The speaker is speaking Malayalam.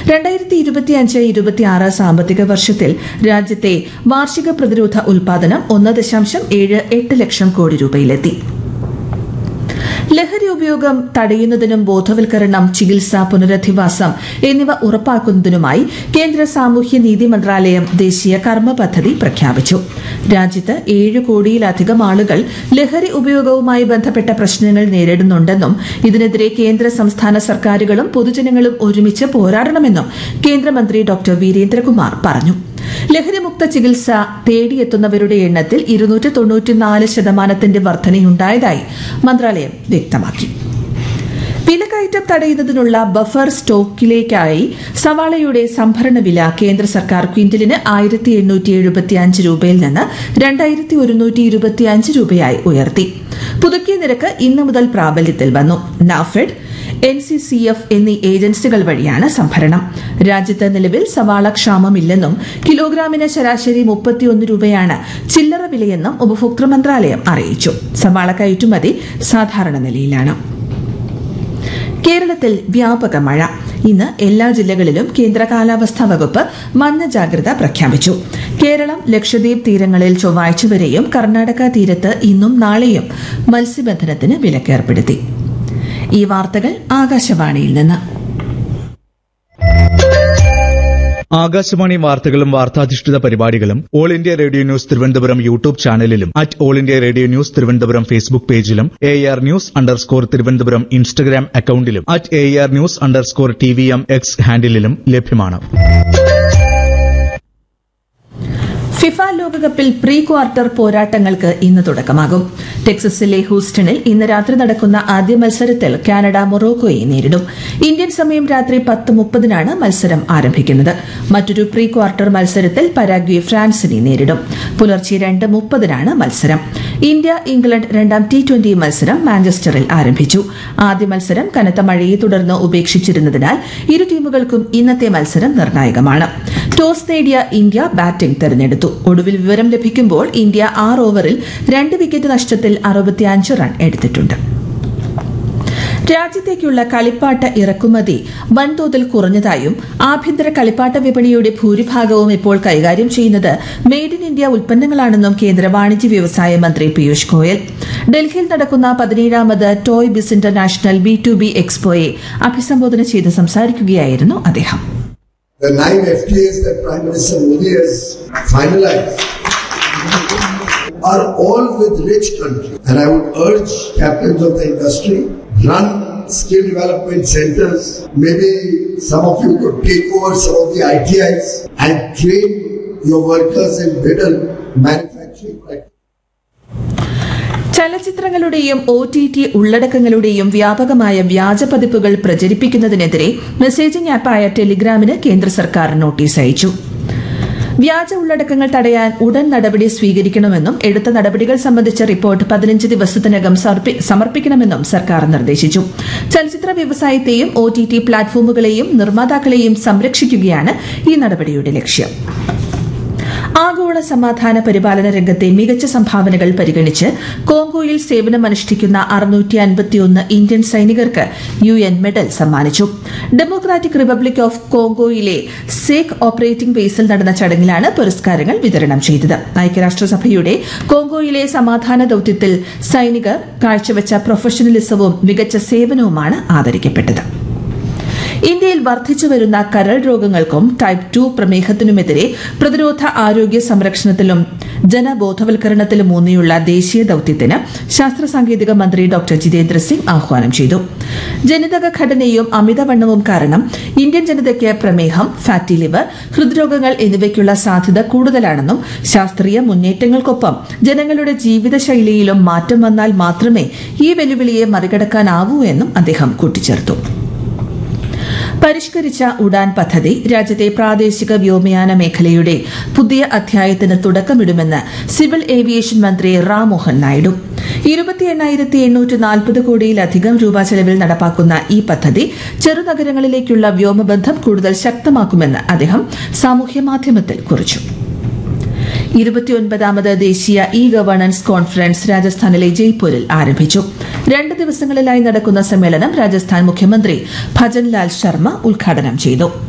രണ്ടായിരത്തി ഇരുപത്തിയഞ്ച് ഇരുപത്തിയാറ് സാമ്പത്തിക വർഷത്തിൽ രാജ്യത്തെ വാർഷിക പ്രതിരോധ ഉൽപാദനം ഒന്ന് ദശാംശം ഏഴ് എട്ട് ലക്ഷം കോടി രൂപയിലെത്തി ലഹരി ഉപയോഗം തടയുന്നതിനും ബോധവൽക്കരണം ചികിത്സ പുനരധിവാസം എന്നിവ ഉറപ്പാക്കുന്നതിനുമായി കേന്ദ്ര സാമൂഹ്യ നീതി മന്ത്രാലയം ദേശീയ കർമ്മ പദ്ധതി പ്രഖ്യാപിച്ചു രാജ്യത്ത് ഏഴ് കോടിയിലധികം ആളുകൾ ലഹരി ഉപയോഗവുമായി ബന്ധപ്പെട്ട പ്രശ്നങ്ങൾ നേരിടുന്നുണ്ടെന്നും ഇതിനെതിരെ കേന്ദ്ര സംസ്ഥാന സർക്കാരുകളും പൊതുജനങ്ങളും ഒരുമിച്ച് പോരാടണമെന്നും കേന്ദ്രമന്ത്രി ഡോക്ടർ വീരേന്ദ്രകുമാർ പറഞ്ഞു ലഹരിമുക്ത ചികിത്സ തേടിയെത്തുന്നവരുടെ എണ്ണത്തിൽ ഇരുന്നൂറ്റി തൊണ്ണൂറ്റിനാല് ശതമാനത്തിന്റെ വർധനയുണ്ടായതായി മന്ത്രാലയം വ്യക്തമാക്കി വിലക്കയറ്റം തടയുന്നതിനുള്ള ബഫർ സ്റ്റോക്കിലേക്കായി സവാളയുടെ സംഭരണ വില കേന്ദ്ര സർക്കാർ ക്വിന്റലിന് ആയിരത്തി എണ്ണൂറ്റി എഴുപത്തി അഞ്ച് രൂപയിൽ നിന്ന് രണ്ടായിരത്തി ഒരുന്നൂറ്റി ഇരുപത്തി അഞ്ച് രൂപയായി ഉയർത്തി പുതുക്കിയ നിരക്ക് ഇന്ന് മുതൽ പ്രാബല്യത്തിൽ വന്നു NAFED N C C F എന്നീ ഏജൻസികൾ വഴിയാണ് സംഭരണം രാജ്യത്ത് നിലവിൽ സവാള ക്ഷാമമില്ലെന്നും കിലോഗ്രാമിന് ശരാശരി മുപ്പത്തിയൊന്ന് രൂപയാണ് ചില്ലറ വിലയെന്നും ഉപഭോക്തൃ മന്ത്രാലയം അറിയിച്ചു സവാള കയറ്റുമതി സാധാരണ നിലയിലാണ് കേരളത്തിൽ വ്യാപക മഴ ഇന്ന് എല്ലാ ജില്ലകളിലും കേന്ദ്ര കാലാവസ്ഥാ വകുപ്പ് മഞ്ഞ ജാഗ്രത പ്രഖ്യാപിച്ചു കേരളം ലക്ഷദ്വീപ് തീരങ്ങളിൽ ചൊവ്വാഴ്ച വരെയും കർണാടക തീരത്ത് ഇന്നും നാളെയും മത്സ്യബന്ധനത്തിന് വിലക്കേർപ്പെടുത്തി ഈ വാർത്തകൾ ആകാശവാണിയിൽ നിന്ന് ആകാശവാണി വാർത്തകളും വാർത്താധിഷ്ഠിത പരിപാടികളും all India radio news Thiruvananthapuram YouTube ചാനലിലും at all India radio news Thiruvananthapuram Facebook പേജിലും A R news underscore Thiruvananthapuram Instagram അക്കൌണ്ടിലും at A R news underscore T V M X ഹാൻഡിലും ലഭ്യമാണ് ഫിഫ ലോകകപ്പിൽ പ്രീ ക്വാർട്ടർ പോരാട്ടങ്ങൾക്ക് ഇന്ന് തുടക്കമാകും ടെക്സസിലെ ഹൂസ്റ്റണിൽ ഇന്ന് രാത്രി നടക്കുന്ന ആദ്യ മത്സരത്തിൽ കാനഡ മൊറോക്കോയെ നേരിടും ഇന്ത്യൻ സമയം രാത്രി പത്ത് മുപ്പതിനാണ് മത്സരം ആരംഭിക്കുന്നത് മറ്റൊരു പ്രീ ക്വാർട്ടർ മത്സരത്തിൽ പരാഗ്വെ ഫ്രാൻസിനെ നേരിടും പുലർച്ചെ രണ്ട് മുപ്പതിനാണ് മത്സരം ഇന്ത്യ ഇംഗ്ലണ്ട് രണ്ടാം ടി ട്വന്റി മത്സരം മാഞ്ചസ്റ്ററിൽ ആരംഭിച്ചു ആദ്യ മത്സരം കനത്ത മഴയെ തുടർന്ന് ഉപേക്ഷിച്ചിരുന്നതിനാൽ ഇരു ടീമുകൾക്കും ഇന്നത്തെ മത്സരം നിർണായകമാണ് ടോസ് നേടിയ ഇന്ത്യ ബാറ്റിംഗ് തെരഞ്ഞെടുത്തു ഒടുവിൽ വിവരം ലഭിക്കുമ്പോൾ ഇന്ത്യ ആറ് ഓവറിൽ രണ്ട് വിക്കറ്റ് നഷ്ടത്തിൽ അറുപത്തിയഞ്ച് റൺ എടുത്തിട്ടുണ്ട് രാജ്യത്തേക്കുള്ള കളിപ്പാട്ട ഇറക്കുമതി വൻതോതിൽ കുറഞ്ഞതായും ആഭ്യന്തര കളിപ്പാട്ട വിപണിയുടെ ഭൂരിഭാഗവും ഇപ്പോൾ കൈകാര്യം ചെയ്യുന്നത് മെയ്ഡ് ഇൻ ഇന്ത്യ ഉൽപ്പന്നങ്ങളാണെന്നും കേന്ദ്ര വാണിജ്യ വ്യവസായ മന്ത്രി പീയൂഷ് ഗോയൽ ഡൽഹിയിൽ നടക്കുന്ന പതിനേഴാമത് toy biz international B to B എക്സ്പോയെ അഭിസംബോധന ചെയ്ത് സംസാരിക്കുകയായിരുന്നു അദ്ദേഹം The nine FTAs that Prime Minister Modi has finalized are all with rich countries. And I would urge captains of the industry, run skill development centers. Maybe some of you could take over some of the ITIs and train your workers in better manufacturing practices. ചലച്ചിത്രങ്ങളുടെയും ഒ ടി ടി ഉള്ളടക്കങ്ങളുടെയും വ്യാപകമായ വ്യാജ പതിപ്പുകൾ പ്രചരിപ്പിക്കുന്നതിനെതിരെ മെസ്സേജിംഗ് ആപ്പായ ടെലിഗ്രാമിന് കേന്ദ്ര സർക്കാർ നോട്ടീസ് അയച്ചു വ്യാജ ഉള്ളടക്കങ്ങൾ തടയാൻ ഉടൻ നടപടി സ്വീകരിക്കണമെന്നും എടുത്ത നടപടികൾ സംബന്ധിച്ച റിപ്പോർട്ട് പതിനഞ്ച് ദിവസത്തിനകം സമർപ്പി- സമർപ്പിക്കണമെന്നും സർക്കാർ നിർദ്ദേശിച്ചു ചലച്ചിത്ര വ്യവസായത്തെയും ഒ ടി ടി പ്ലാറ്റ്ഫോമുകളെയും നിർമ്മാതാക്കളെയും സംരക്ഷിക്കുകയാണ് ഈ നടപടിയുടെ ലക്ഷ്യം ആഗോള സമാധാന പരിപാലന രംഗത്തെ മികച്ച സംഭാവനകൾ പരിഗണിച്ച് കോങ്കോയിൽ സേവനമനുഷ്ഠിക്കുന്ന അറുന്നൂറ്റി അൻപത്തിയൊന്ന് ഇന്ത്യൻ സൈനികർക്ക് യു എൻ മെഡൽ സമ്മാനിച്ചു ഡെമോക്രാറ്റിക് റിപ്പബ്ലിക് ഓഫ് കോങ്കോയിലെ സേക്ക് ഓപ്പറേറ്റിംഗ് ബേസിൽ നടന്ന ചടങ്ങിലാണ് പുരസ്കാരങ്ങൾ വിതരണം ചെയ്തത് ഐക്യരാഷ്ട്രസഭയുടെ കോങ്കോയിലെ സമാധാന ദൌത്യത്തിൽ സൈനികർ കാഴ്ചവെച്ച പ്രൊഫഷണലിസവും മികച്ച സേവനവുമാണ് ആദരിക്കപ്പെട്ടത് ഇന്ത്യയിൽ വർദ്ധിച്ചു വരുന്ന കരൾ രോഗങ്ങൾക്കും ടൈപ്പ് ടു പ്രമേഹത്തിനുമെതിരെ പ്രതിരോധ ആരോഗ്യ സംരക്ഷണത്തിലും ജനബോധവൽക്കരണത്തിലും ഊന്നിയുള്ള ദേശീയ ദൌത്യത്തിന് ശാസ്ത്ര സാങ്കേതിക മന്ത്രി ഡോക്ടർ ജിതേന്ദ്ര സിംഗ് ആഹ്വാനം ചെയ്തു ജനിതക ഘടനയും അമിതവണ്ണവും കാരണം ഇന്ത്യൻ ജനതയ്ക്ക് പ്രമേഹം ഫാറ്റി ലിവർ ഹൃദ്രോഗങ്ങൾ എന്നിവയ്ക്കുള്ള സാധ്യത കൂടുതലാണെന്നും ശാസ്ത്രീയ മുന്നേറ്റങ്ങൾക്കൊപ്പം ജനങ്ങളുടെ ജീവിതശൈലിയിലും മാറ്റം വന്നാൽ മാത്രമേ ഈ വെല്ലുവിളിയെ മറികടക്കാനാവൂ എന്നും അദ്ദേഹം കൂട്ടിച്ചേർത്തു പരിഷ്കരിച്ച ഉഡാൻ പദ്ധതി രാജ്യത്തെ പ്രാദേശിക വ്യോമയാന മേഖലയുടെ പുതിയ അധ്യായത്തിന് തുടക്കമിടുമെന്ന് സിവിൽ ഏവിയേഷൻ മന്ത്രി റാം മോഹൻ നായിഡു ഇരുപത്തി എണ്ണായിരത്തി എണ്ണൂറ്റി നാൽപ്പത് കോടിയിലധികം രൂപ ചെലവിൽ നടപ്പാക്കുന്ന ഈ പദ്ധതി ചെറുനഗരങ്ങളിലേക്കുള്ള വ്യോമബന്ധം കൂടുതൽ ശക്തമാക്കുമെന്ന് അദ്ദേഹം സാമൂഹ്യമാധ്യമത്തിൽ കുറിച്ചു ഇരുപത്തിയൊൻപതാമത് ദേശീയ ഇ ഗവേണൻസ് കോൺഫറൻസ് രാജസ്ഥാനിലെ ജയ്പൂരിൽ ആരംഭിച്ചു രണ്ട് ദിവസങ്ങളിലായി നടക്കുന്ന സമ്മേളനം രാജസ്ഥാൻ മുഖ്യമന്ത്രി ഭജൻലാൽ ശർമ്മ ഉദ്ഘാടനം ചെയ്തു